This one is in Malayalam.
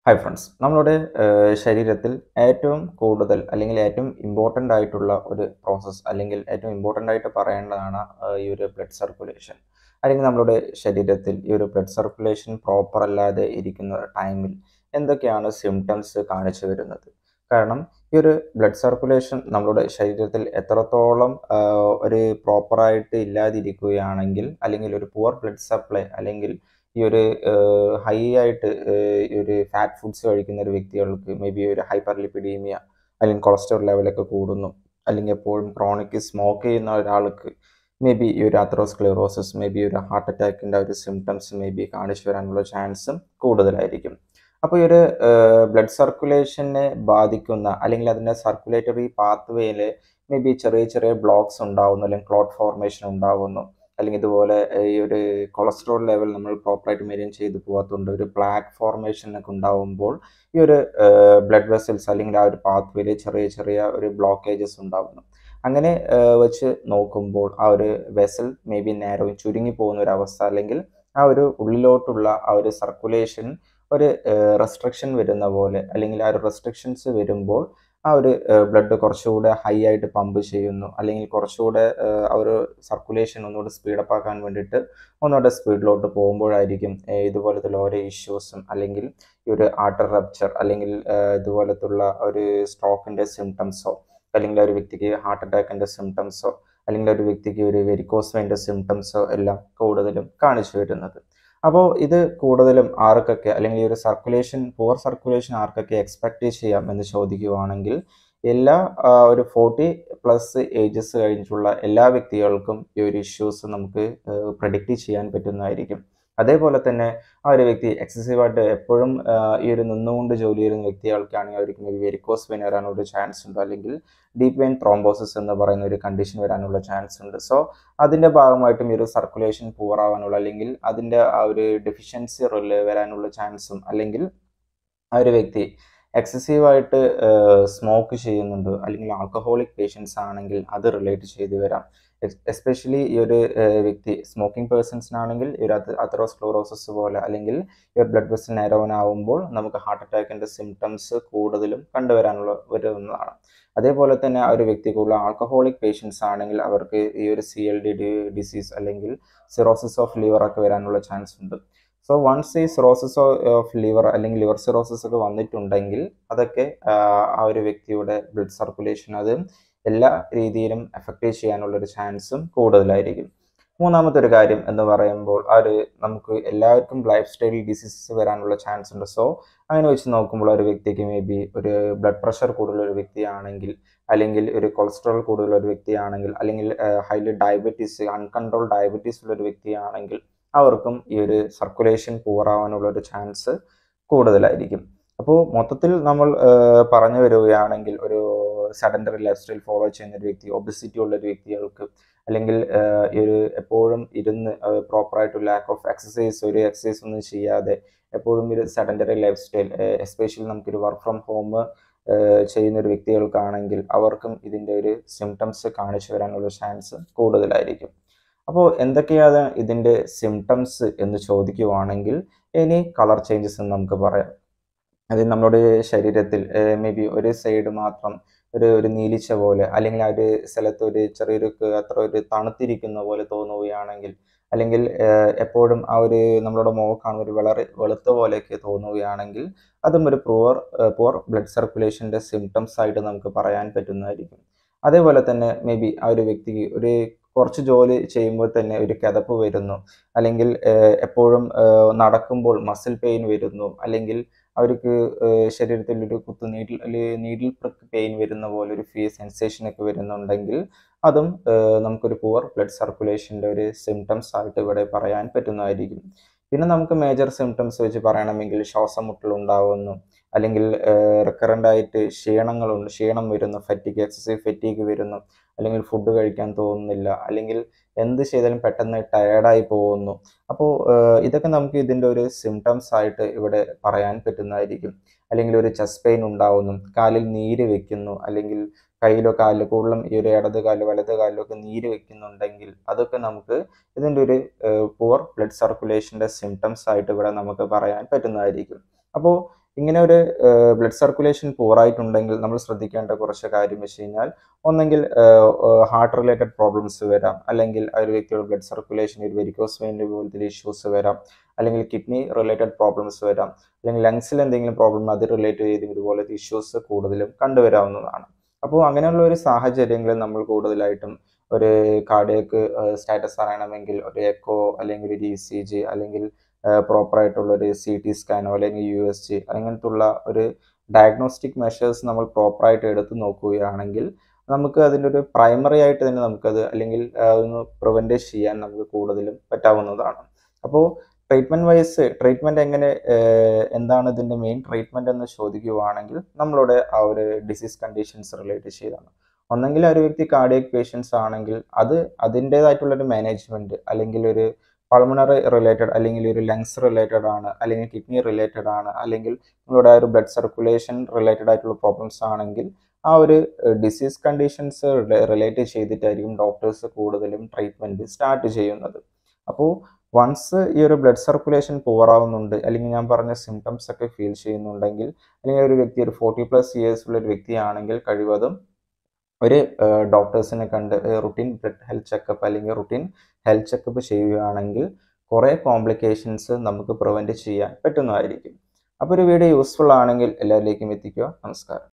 ഹായ് ഫ്രണ്ട്സ് നമ്മളുടെ ഏഹ്, ശരീരത്തിൽ ഏറ്റവും കൂടുതൽ അല്ലെങ്കിൽ ഏറ്റവും ഇമ്പോർട്ടൻ്റ് ആയിട്ടുള്ള ഒരു പ്രോസസ്സ് അല്ലെങ്കിൽ ഏറ്റവും ഇമ്പോർട്ടൻ്റ് ആയിട്ട് പറയേണ്ടതാണ് ഏഹ്, ഈ ഒരു ബ്ലഡ് സർക്കുലേഷൻ അല്ലെങ്കിൽ നമ്മളുടെ ശരീരത്തിൽ ഈ ഒരു ബ്ലഡ് സർക്കുലേഷൻ പ്രോപ്പർ അല്ലാതെ ഇരിക്കുന്ന ടൈമിൽ എന്തൊക്കെയാണ് സിംറ്റംസ് കാണിച്ചു വരുന്നത് കാരണം ഈ ഒരു ബ്ലഡ് സർക്കുലേഷൻ നമ്മളുടെ ശരീരത്തിൽ എത്രത്തോളം ആഹ്, ഒരു പ്രോപ്പറായിട്ട് ഇല്ലാതിരിക്കുകയാണെങ്കിൽ അല്ലെങ്കിൽ ഒരു പുവർ ബ്ലഡ് സപ്ലൈ അല്ലെങ്കിൽ ഈ ഒരു ഹൈ ആയിട്ട് ഏഹ്, ഈ ഒരു ഫാറ്റ് ഫുഡ്സ് കഴിക്കുന്ന ഒരു വ്യക്തികൾക്ക് മേ ബി ഒരു ഹൈപ്പർ ലിപ്പിഡീമിയ അല്ലെങ്കിൽ കൊളസ്ട്രോൾ ലെവലൊക്കെ കൂടുന്നു അല്ലെങ്കിൽ എപ്പോഴും ക്രോണിക് സ്മോക്ക് ചെയ്യുന്ന ഒരാൾക്ക് മേ ബി ഈ ഒരു അത്രോസ്ക്ലെറോസിസ് മേ ബി ഒരു ഹാർട്ട് അറ്റാക്കിൻ്റെ ഒരു സിംറ്റംസ് മേ ബി കാണിച്ചു വരാനുള്ള ചാൻസും കൂടുതലായിരിക്കും അപ്പോൾ ഈ ഒരു ബ്ലഡ് സർക്കുലേഷനെ ബാധിക്കുന്ന അല്ലെങ്കിൽ അതിൻ്റെ സർക്കുലേറ്ററി പാത്വേയിൽ മേ ബി ചെറിയ ചെറിയ ബ്ലോക്സ് ഉണ്ടാവുന്നു അല്ലെങ്കിൽ ക്ലോട്ട് ഫോർമേഷൻ ഉണ്ടാവുന്നു അല്ലെങ്കിൽ ഇതുപോലെ ഈ ഒരു കൊളസ്ട്രോൾ ലെവൽ നമ്മൾ പ്രോപ്പറായിട്ട് മെയിൻറ്റെയിൻ ചെയ്ത് പോകാത്തതുകൊണ്ട് ഒരു പ്ലാക്ക് ഫോർമേഷൻ ഒക്കെ ഉണ്ടാവുമ്പോൾ ഈ ഒരു ബ്ലഡ് വെസൽസ് അല്ലെങ്കിൽ ആ ഒരു പാത്വേയിൽ ചെറിയ ചെറിയ ഒരു ബ്ലോക്കേജസ് ഉണ്ടാവുന്നു അങ്ങനെ ഏഹ്, വെച്ച് നോക്കുമ്പോൾ ആ ഒരു വെസൽ മേ ബി നേരോ ചുരുങ്ങി പോകുന്ന ഒരു അവസ്ഥ അല്ലെങ്കിൽ ആ ഒരു ഉള്ളിലോട്ടുള്ള ആ ഒരു സർക്കുലേഷൻ ഒരു റെസ്ട്രിക്ഷൻ വരുന്ന പോലെ അല്ലെങ്കിൽ ആ ഒരു റെസ്ട്രിക്ഷൻസ് വരുമ്പോൾ ആ ഒരു ബ്ലഡ് കുറച്ചുകൂടെ ഹൈ ആയിട്ട് പമ്പ് ചെയ്യുന്നു അല്ലെങ്കിൽ കുറച്ചുകൂടെ ഏഹ്, ആ ഒരു സർക്കുലേഷൻ ഒന്നുകൂടെ സ്പീഡപ്പ് ആക്കാൻ വേണ്ടിയിട്ട് ഒന്നുകൂടെ സ്പീഡിലോട്ട് പോകുമ്പോഴായിരിക്കും ഏഹ്, ഇതുപോലത്തെ ഓരോ ഇഷ്യൂസും അല്ലെങ്കിൽ ഈ ഒരു ആർട്ടർ റപ്ചർ അല്ലെങ്കിൽ ഏഹ്, ഇതുപോലത്തുള്ള ഒരു സ്ട്രോക്കിൻ്റെ സിംറ്റംസോ അല്ലെങ്കിൽ ആ ഒരു വ്യക്തിക്ക് ഹാർട്ട് അറ്റാക്കിൻ്റെ സിംറ്റംസോ അല്ലെങ്കിൽ ഒരു വ്യക്തിക്ക് ഒരു വെരിക്കോസ് വെയിൻ്റെ സിംറ്റംസോ എല്ലാം കൂടുതലും കാണിച്ചു വരുന്നത് അപ്പോൾ ഇത് കൂടുതലും ആർക്കൊക്കെ അല്ലെങ്കിൽ ഈ ഒരു സർക്കുലേഷൻ പുവർ സർക്കുലേഷൻ ആർക്കൊക്കെ എക്സ്പെക്റ്റ് ചെയ്യാം എന്ന് ചോദിക്കുകയാണെങ്കിൽ എല്ലാ ആ, ഒരു ഫോർട്ടി പ്ലസ് ഏജസ് കഴിഞ്ഞിട്ടുള്ള എല്ലാ വ്യക്തികൾക്കും ഈ ഒരു ഇഷ്യൂസ് നമുക്ക് പ്രഡിക്റ്റ് ചെയ്യാൻ പറ്റുന്നതായിരിക്കും അതേപോലെ തന്നെ ആ ഒരു വ്യക്തി എക്സസീവായിട്ട് എപ്പോഴും ആ, ഈ ഒരു നിന്നുകൊണ്ട് ജോലി ചെയ്യുന്ന വ്യക്തികൾക്കാണെങ്കിൽ അവർക്ക് മേ ബി വെരിക്കോസ് വെയിൻ വരാനുള്ള ചാൻസ് ഉണ്ട് അല്ലെങ്കിൽ ഡീപ്പ് വെയിൻ ത്രോംബോസിസ് എന്ന് പറയുന്ന ഒരു കണ്ടീഷൻ വരാനുള്ള ചാൻസ് ഉണ്ട് സോ അതിൻ്റെ ഭാഗമായിട്ടും ഈ ഒരു സർക്കുലേഷൻ പൂർ ആവാനുള്ള അല്ലെങ്കിൽ അതിൻ്റെ ആ ഒരു ഡെഫിഷ്യൻസി വരാനുള്ള ചാൻസും അല്ലെങ്കിൽ ആ ഒരു വ്യക്തി എക്സസീവായിട്ട് സ്മോക്ക് ചെയ്യുന്നുണ്ട് അല്ലെങ്കിൽ ആൽക്കഹോളിക് പേഷ്യൻസ് ആണെങ്കിൽ അത് റിലേറ്റ് ചെയ്ത് വരാം എസ്പെഷ്യലി ഈ ഒരു ഏഹ്, വ്യക്തി സ്മോക്കിംഗ് പേഴ്സൺസിനാണെങ്കിൽ ഈ ഒരു അത്രോസ്ക്ലോറോസിസ് പോലെ അല്ലെങ്കിൽ ഈ ഒരു ബ്ലഡ് വെസൽ നേരോവനാവുമ്പോൾ നമുക്ക് ഹാർട്ട് അറ്റാക്കിൻ്റെ സിംറ്റംസ് കൂടുതലും കണ്ടുവരാനുള്ള വരുന്നതാണ് അതേപോലെ തന്നെ ആ ഒരു വ്യക്തിക്കുള്ള ആൽക്കഹോളിക് പേഷ്യൻസ് ആണെങ്കിൽ അവർക്ക് ഈ ഒരു സി എൽ ഡി ഡിസീസ് അല്ലെങ്കിൽ സിറോസിസ് ഓഫ് ലിവർ ഒക്കെ വരാനുള്ള ചാൻസ് ഉണ്ട് സോ വൺസ് ഈ സിറോസിസ് ഓഫ് ലിവർ അല്ലെങ്കിൽ ലിവർ സിറോസിസ് ഒക്കെ വന്നിട്ടുണ്ടെങ്കിൽ അതൊക്കെ ആ, ആ ഒരു വ്യക്തിയുടെ ബ്ലഡ് സർക്കുലേഷൻ അത് എല്ലാ രീതിയിലും എഫക്റ്റ് ചെയ്യാനുള്ള ഒരു ചാൻസും കൂടുതലായിരിക്കും മൂന്നാമത്തെ ഒരു കാര്യം എന്ന് പറയുമ്പോൾ ആ ഒരു നമുക്ക് എല്ലാവർക്കും ലൈഫ് സ്റ്റൈൽ ഡിസീസസ് വരാനുള്ള ചാൻസ് ഉണ്ട് സോ അങ്ങനെ വെച്ച് നോക്കുമ്പോൾ ഒരു വ്യക്തിക്ക് മേ ബി ഒരു ബ്ലഡ് പ്രഷർ കൂടുതലുള്ള ഒരു വ്യക്തിയാണെങ്കിൽ അല്ലെങ്കിൽ ഒരു കൊളസ്ട്രോൾ കൂടുതലുള്ള ഒരു വ്യക്തിയാണെങ്കിൽ അല്ലെങ്കിൽ ഹൈലി ഡയബറ്റീസ് അൺകൺട്രോൾ ഡയബറ്റീസ് ഉള്ള ഒരു വ്യക്തിയാണെങ്കിൽ അവർക്കും ഈ ഒരു സർക്കുലേഷൻ പൂറാവാനുള്ള ഒരു ചാൻസ് കൂടുതലായിരിക്കും അപ്പോൾ മൊത്തത്തിൽ നമ്മൾ ഏഹ്, പറഞ്ഞു വരികയാണെങ്കിൽ ഒരു സഡൻഡറി ലൈഫ് സ്റ്റൈൽ ഫോളോ ചെയ്യുന്ന ഒരു വ്യക്തി ഒബിസിറ്റി ഉള്ള ഒരു വ്യക്തികൾക്ക് അല്ലെങ്കിൽ ഏഹ്, ഈ ഒരു എപ്പോഴും ഇരുന്ന് പ്രോപ്പറായിട്ട് ലാക്ക് ഓഫ് എക്സസൈസ് ഒരു എക്സസൈസ് ഒന്നും ചെയ്യാതെ എപ്പോഴും ഒരു സഡൻഡറി ലൈഫ് സ്റ്റൈൽ എസ്പെഷ്യലി നമുക്കൊരു വർക്ക് ഫ്രം ഹോം ചെയ്യുന്ന ഒരു വ്യക്തികൾക്കാണെങ്കിൽ അവർക്കും ഇതിൻ്റെ ഒരു സിംറ്റംസ് കാണിച്ചു വരാനുള്ള ചാൻസ് കൂടുതലായിരിക്കും അപ്പോൾ എന്തൊക്കെയാണ് ഇതിൻ്റെ സിംറ്റംസ് എന്ന് ചോദിക്കുവാണെങ്കിൽ ഇനി കളർ ചേഞ്ചസ് എന്ന് നമുക്ക് പറയാം അത് നമ്മുടെ ശരീരത്തിൽ മേ ബി ഒരു സൈഡ് മാത്രം ഒരു ഒരു നീലിച്ച പോലെ അല്ലെങ്കിൽ ആ ഒരു സ്ഥലത്ത് ഒരു ചെറിയൊരു ക- അത്ര ഒരു തണുത്തിരിക്കുന്ന പോലെ തോന്നുകയാണെങ്കിൽ അല്ലെങ്കിൽ ഏഹ്, എപ്പോഴും ആ ഒരു നമ്മളുടെ മുഖക്കാണ് ഒരു വളരെ വെളുത്ത പോലെയൊക്കെ തോന്നുകയാണെങ്കിൽ അതും ഒരു പുവർ പുവർ ബ്ലഡ് സർക്കുലേഷൻ്റെ സിംറ്റംസ് ആയിട്ട് നമുക്ക് പറയാൻ പറ്റുന്നതായിരിക്കും അതേപോലെ തന്നെ മേ ബി ആ ഒരു വ്യക്തിക്ക് ഒരു കുറച്ച് ജോലി ചെയ്യുമ്പോൾ തന്നെ ഒരു കിതപ്പ് വരുന്നു അല്ലെങ്കിൽ ഏഹ്, എപ്പോഴും ഏഹ്, നടക്കുമ്പോൾ മസിൽ പെയിൻ വരുന്നു അല്ലെങ്കിൽ അവർക്ക് ഏഹ്, ശരീരത്തിൽ ഒരു കുത്തു നീഡിൽ നീഡിൽ പ്രിക്ക് പെയിൻ വരുന്ന പോലെ ഒരു ഫീ സെൻസേഷൻ ഒക്കെ വരുന്നുണ്ടെങ്കിൽ അതും ഏഹ്, നമുക്കൊരു പുവർ ബ്ലഡ് സർക്കുലേഷൻ്റെ ഒരു സിംറ്റംസ് ആയിട്ട് ഇവിടെ പറയാൻ പറ്റുന്നതായിരിക്കും പിന്നെ നമുക്ക് മേജർ സിംറ്റംസ് വെച്ച് പറയണമെങ്കിൽ ശ്വാസം മുട്ടൽ ഉണ്ടാവുന്നു അല്ലെങ്കിൽ റിക്കറൻ്റ് ആയിട്ട് ക്ഷീണങ്ങളുണ്ട് ക്ഷീണം വരുന്നു ഫറ്റിക്ക് എക്സസൈസ് ഫറ്റിക്ക് വരുന്നു അല്ലെങ്കിൽ ഫുഡ് കഴിക്കാൻ തോന്നുന്നില്ല അല്ലെങ്കിൽ എന്ത് ചെയ്താലും പെട്ടെന്ന് ടയേർഡായി പോകുന്നു അപ്പോൾ ഇതൊക്കെ നമുക്ക് ഇതിൻ്റെ ഒരു സിംറ്റംസ് ആയിട്ട് ഇവിടെ പറയാൻ പറ്റുന്നതായിരിക്കും അല്ലെങ്കിൽ ഒരു ചെസ്റ്റ് പെയിൻ ഉണ്ടാവുന്നു കാലിൽ നീര് വെക്കുന്നു അല്ലെങ്കിൽ കയ്യിലോ കാലിലോ കൂടുതലും ഈ ഒരു ഇടത് കാലിലോ വലത് കാലിലോ ഒക്കെ നീര് വെക്കുന്നുണ്ടെങ്കിൽ അതൊക്കെ നമുക്ക് ഇതിൻ്റെ ഒരു പുവർ ബ്ലഡ് സർക്കുലേഷൻ്റെ സിംറ്റംസ് ആയിട്ട് ഇവിടെ നമുക്ക് പറയാൻ പറ്റുന്നതായിരിക്കും അപ്പോൾ ഇങ്ങനെ ഒരു ബ്ലഡ് സർക്കുലേഷൻ പൂറായിട്ടുണ്ടെങ്കിൽ നമ്മൾ ശ്രദ്ധിക്കേണ്ട കുറച്ച് കാര്യം വെച്ച് കഴിഞ്ഞാൽ ഒന്നെങ്കിൽ ഹാർട്ട് റിലേറ്റഡ് പ്രോബ്ലംസ് വരാം അല്ലെങ്കിൽ ആ ഒരു വ്യക്തിയുടെ ബ്ലഡ് സർക്കുലേഷൻ ഒരു വെരിക്കോസ് വെയിൻ്റെ പോലത്തെ ഇഷ്യൂസ് വരാം അല്ലെങ്കിൽ കിഡ്നി റിലേറ്റഡ് പ്രോബ്ലംസ് വരാം അല്ലെങ്കിൽ ലങ്സിൽ എന്തെങ്കിലും പ്രോബ്ലം അത് റിലേറ്റ് ചെയ്ത് ഇതുപോലത്തെ ഇഷ്യൂസ് കൂടുതലും കണ്ടുവരാവുന്നതാണ് അപ്പോൾ അങ്ങനെയുള്ള ഒരു സാഹചര്യങ്ങളിൽ നമ്മൾ കൂടുതലായിട്ടും ഒരു കാർഡിയക്ക് സ്റ്റാറ്റസ് അറിയണമെങ്കിൽ ഒരു എക്കോ അല്ലെങ്കിൽ ഒരു ഇ സി ജി അല്ലെങ്കിൽ പ്രോപ്പറായിട്ടുള്ള ഒരു സി ടി സ്കാനോ അല്ലെങ്കിൽ യു എസ് ജി അങ്ങനത്തുള്ള ഒരു ഡയഗ്നോസ്റ്റിക് മെഷേഴ്സ് നമ്മൾ പ്രോപ്പറായിട്ട് എടുത്ത് നോക്കുകയാണെങ്കിൽ നമുക്ക് അതിൻ്റെ ഒരു പ്രൈമറി ആയിട്ട് തന്നെ നമുക്കത് അല്ലെങ്കിൽ ഒന്ന് പ്രിവെൻറ്റ് ചെയ്യാൻ നമുക്ക് കൂടുതലും പറ്റാവുന്നതാണ് അപ്പോൾ ട്രീറ്റ്മെൻറ്റ് വൈസ് ട്രീറ്റ്മെൻറ്റ് എങ്ങനെ എന്താണ് ഇതിൻ്റെ മെയിൻ ട്രീറ്റ്മെൻറ്റ് എന്ന് ചോദിക്കുകയാണെങ്കിൽ നമ്മളുടെ ആ ഒരു ഡിസീസ് കണ്ടീഷൻസ് റിലേറ്റ് ചെയ്താണ് ഒന്നെങ്കിൽ ഒരു വ്യക്തി കാർഡിയക് പേഷ്യൻസ് ആണെങ്കിൽ അത് അതിൻ്റേതായിട്ടുള്ളൊരു മാനേജ്മെൻറ്റ് അല്ലെങ്കിൽ ഒരു പൾമണറി റിലേറ്റഡ് അല്ലെങ്കിൽ ഒരു ലങ്സ് റിലേറ്റഡ് ആണ് അല്ലെങ്കിൽ കിഡ്നി റിലേറ്റഡ് ആണ് അല്ലെങ്കിൽ നിങ്ങളുടെ ഒരു ബ്ലഡ് സർക്കുലേഷൻ റിലേറ്റഡ് ആയിട്ടുള്ള പ്രോബ്ലംസ് ആണെങ്കിൽ ആ ഒരു ഡിസീസ് കണ്ടീഷൻസ് റിലേറ്റ് ചെയ്തിട്ടായിരിക്കും ഡോക്ടേഴ്സ് കൂടുതലും ട്രീറ്റ്മെൻറ്റ് സ്റ്റാർട്ട് ചെയ്യുന്നത് അപ്പോൾ വൺസ് ഈ ഒരു ബ്ലഡ് സർക്കുലേഷൻ പോറാവുന്നുണ്ട് അല്ലെങ്കിൽ ഞാൻ പറഞ്ഞ സിംറ്റംസ് ഒക്കെ ഫീൽ ചെയ്യുന്നുണ്ടെങ്കിൽ അല്ലെങ്കിൽ ഒരു വ്യക്തി ഒരു ഫോർട്ടി പ്ലസ് ഇയേഴ്സ് ഉള്ള ഒരു വ്യക്തിയാണെങ്കിൽ കഴിവതും ഒരു ഡോക്ടേഴ്സിനെ കണ്ട് റുട്ടീൻ ബ്ലഡ് ഹെൽത്ത് ചെക്കപ്പ് അല്ലെങ്കിൽ റുട്ടീൻ ഹെൽത്ത് ചെക്കപ്പ് ചെയ്യുകയാണെങ്കിൽ കുറേ കോംപ്ലിക്കേഷൻസ് നമുക്ക് പ്രിവെൻറ്റ് ചെയ്യാൻ പറ്റുന്നതായിരിക്കും അപ്പോൾ ഒരു വീഡിയോ യൂസ്ഫുൾ ആണെങ്കിൽ എല്ലാവരിലേക്കും എത്തിക്കുക നമസ്കാരം